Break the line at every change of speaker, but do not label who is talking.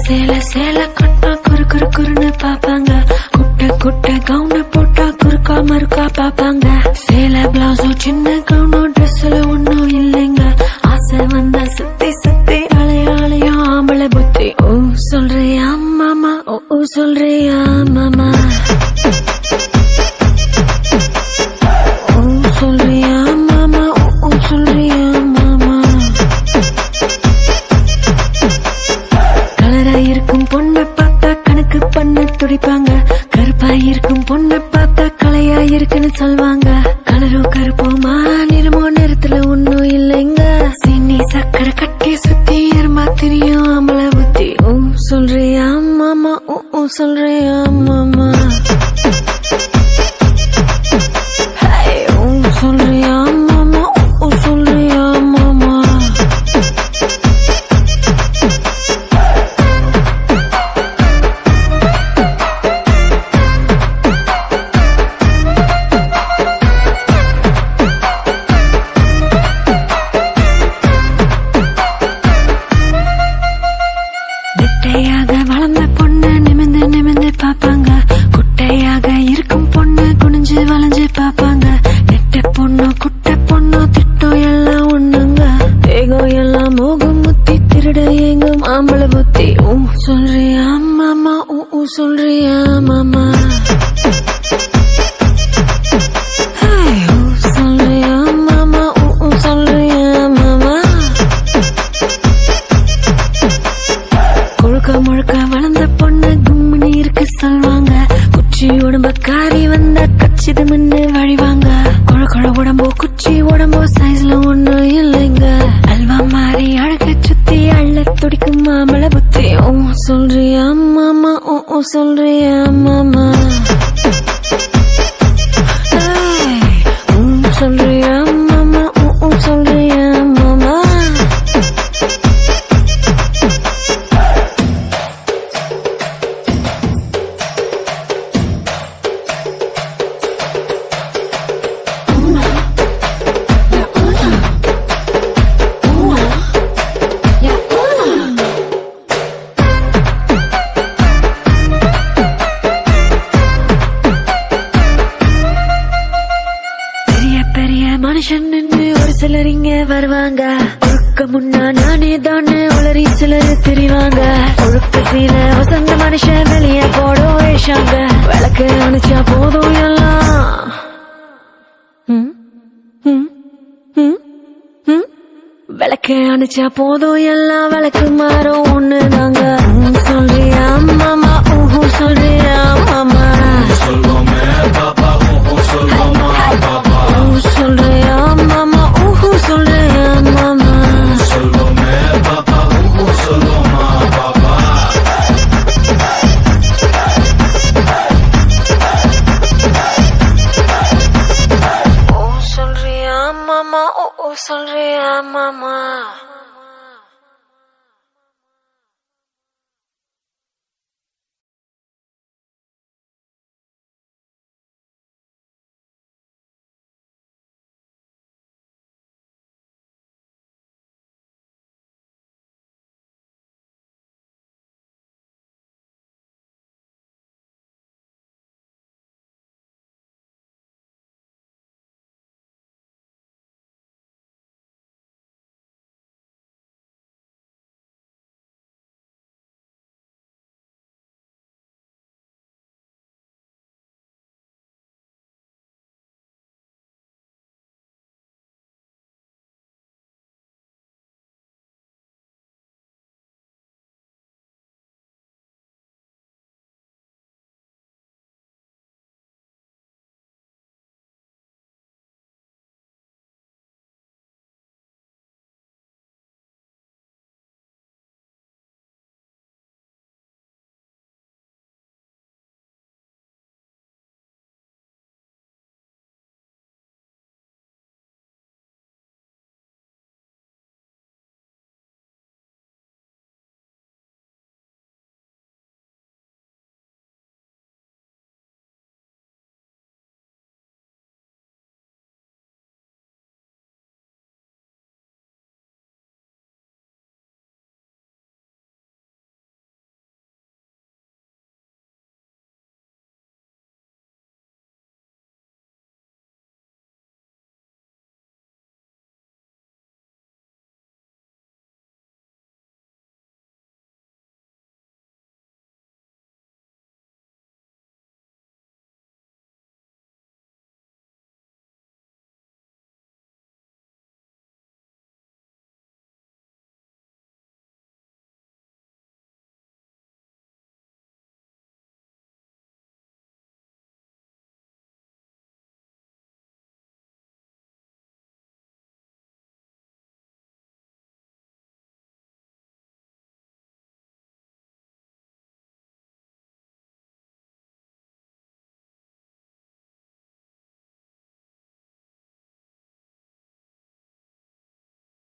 சேல சேல கட்டா குறு குறு குறுன்னு பாப்பாங்க குட்ட குட்ட கவுன போட்டா குறுக்கா மறுக்கா பாப்பாங்க சேல பிளவுஸும் சின்ன கவுனும் ட்ரெஸ்ல ஒண்ணும் இல்லைங்க ஆசை வந்தா சுத்தி சுத்தி அலைய அலைய ஆம்பளை புத்தி ஓ சொல்றியா மாமா ஓ ஓ சொல்றியா மாமா ஓ சொல்றியா மாமா ஓ ஓ சொல்றியா மாமா கலரா இருக்கும் பொண்ணை பார்த்தா கணக்கு பண்ண துடிப்பாங்க கருப்பா இருக்கும் பொண்ணை பார்த்தா கலையா இருக்குன்னு சொல்வாங்க கலரோ கருப்போமா நிறமோ நிறத்துல ஒண்ணும் இல்லைங்க சின்னி சக்கரை கட்டி சுத்தி எருமா தெரியும் அமல புத்தி ஓ சொல்றியா மாமா ஓ ஓ சொல்றியா மாமா Hey, ஓ சொல்றியா மாமா ஓ ஓ சொல்றியா மாமா நெட்டையாக வளர்ந்த பொண்ணு நிமிந்து நிமிந்து பாப்பாங்க குட்டையாக இருக்கும் பொண்ணு குனிஞ்சு வளைஞ்சு பாப்பாங்க நெட்ட பொண்ணு குட்டை பொண்ணு திட்டம் எல்லாம் ஒண்ணுங்க தேகம் எல்லாம் மோகம் முத்தி திருட எங்கும் ஆம்பளை புத்தி ஊ சொல்றியா மாமா ஊ ஊ சொல்றியா மாமா Hey, ஊ சொல்றியா மாமா ஊ ஊ சொல்றியா மாமா கொழுக்க முழுக்க வளர்ந்த பொண்ணு கும்மினி இருக்கு சொல்வாங்க குச்சி உடம்ப காரி வந்த கச்சிது முன்னு வழிவாங்க கொழ கொழ உடம்போ குச்சி உடம்போ சைஸ்ல ஒண்ணு இல்லைங்க அல்வா மாறி அழக சுத்தி அள்ள துடிக்கும் மாமள புத்தி ஓ சொல்றியா மாமா ஓ ஓ சொல்றியா மாமா Hey, உம் சொல்றியா மாமா ஓ ஓ சொல்றியா மாமா பெரிய பெரிய மனுஷன் நின்னு ஒரு சிலர் இங்க வருவாங்க ஒழுக்க முன்னா நானே தானே உளறி சிலர் தெரிவாங்க ஒழுக்க சீல வசந்த மனுஷன் வெளிய போடும் வேஷாங்க விளக்கு அணைச்சா போதும் எல்லாம் ம், ம், ம், ம். விளக்கு அணைச்சா போதும் எல்லாம் விளக்கு மாறும்